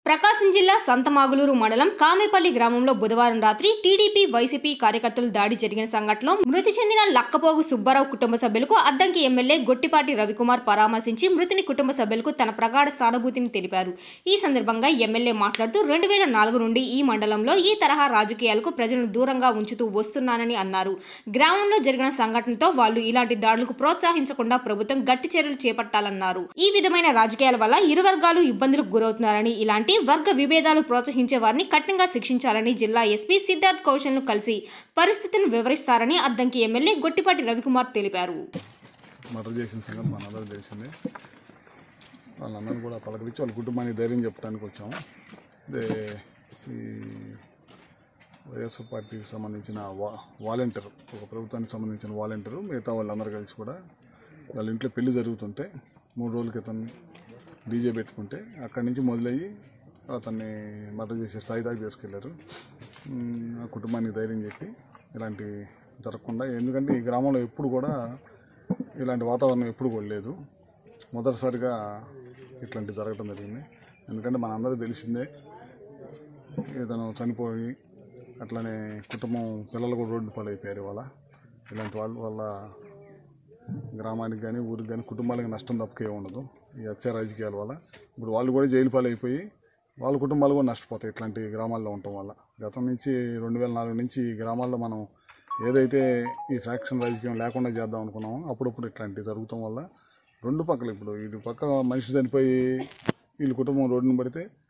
ప్రకాశం జిల్లా సంతమాగులూరు మండలం కామేపల్లి గ్రామంలో బుధవారం రాత్రి టీడీపీ వైసీపీ కార్యకర్తలు దాడి జరిగిన సంఘటనలో మృతి చెందిన లక్కపోగు సుబ్బారావు కుటుంబ సభ్యులకు అద్దంకి ఎమ్మెల్యే గొట్టిపాటి రవికుమార్ పరామర్శించి మృతుని కుటుంబ సభ్యులకు తన ప్రగాఢ సానుభూతిని తెలిపారు ఈ సందర్భంగా ఎమ్మెల్యే మాట్లాడుతూ రెండు వేల నాలుగు నుండి ఈ మండలంలో ఈ తరహా రాజకీయాలకు ప్రజలను దూరంగా ఉంచుతూ వస్తున్నానని అన్నారు గ్రామంలో జరిగిన సంఘటనతో వాళ్ళు ఇలాంటి దాడులకు ప్రోత్సహించకుండా ప్రభుత్వం గట్టి చర్యలు చేపట్టాలన్నారు ఈ విధమైన రాజకీయాల వల్ల ఇరు వర్గాలు ఇబ్బందులకు గురవుతున్నారని ఇలాంటి వర్గ విభేదాలు ప్రోత్సహించే వారిని కఠినంగా శిక్షించాలని జిల్లా ఎస్పీ సిద్ధార్థ్ కౌశల్ను కలిసి పరిస్థితిని వివరిస్తారని అద్దంకి ఎమ్మెల్యే గొట్టిపాటి రవికుమార్ తెలిపారు మర్డర్ చేసిన సంగతి మనందరికీ తెలిసిందే వాళ్ళందరినీ కూడా పలకరించి వాళ్ళ కుటుంబానికి ధైర్యం చెప్పడానికి వచ్చాము అదే ఈ వైఎస్ఆర్ పార్టీకి సంబంధించిన వా వాలంటీర్ ఒక ప్రభుత్వానికి సంబంధించిన వాలంటీర్ మిగతా వాళ్ళందరూ కలిసి కూడా వాళ్ళ ఇంట్లో పెళ్లి జరుగుతుంటే మూడు రోజుల క్రితం డీజే పెట్టుకుంటే అక్కడి నుంచి మొదలయ్యి అతన్ని మర్డర్ చేసే స్థాయి దాకా తీసుకెళ్లారు ఉమ్, ఆ కుటుంబానికి ధైర్యం చెప్పి ఇలాంటి జరగకుండా ఎందుకంటే ఈ గ్రామంలో ఎప్పుడు కూడా ఇలాంటి వాతావరణం ఎప్పుడు కూడా లేదు మొదటిసారిగా ఇట్లాంటివి జరగడం జరిగింది ఎందుకంటే మనందరికీ తెలిసిందే ఏదైనా చనిపోయి అట్లనే కుటుంబం పిల్లలు కూడా రోడ్డు పాలైపోయారు ఇవాళ ఇలాంటి వాళ్ళ వల్ల గ్రామానికి కానీ ఊరికి కానీ కుటుంబాలకు నష్టం తప్పకే ఉండదు ఈ హత్య రాజకీయాల వల్ల ఇప్పుడు వాళ్ళు కూడా జైలు పాలైపోయి వాళ్ళ కుటుంబాలు కూడా నష్టపోతాయి ఇట్లాంటి గ్రామాల్లో ఉండటం వల్ల గతం నుంచి రెండు వేల నాలుగు నుంచి ఈ గ్రామాల్లో మనం ఏదైతే ఈ ఫ్యాక్షన్ రాజకీయం లేకుండా చేద్దాం అనుకున్నామో అప్పుడప్పుడు ఇట్లాంటివి జరుగుతాం వల్ల రెండు పక్కలు ఇప్పుడు ఇటు పక్క మనిషి చనిపోయి వీళ్ళ కుటుంబం రోడ్డున పడితే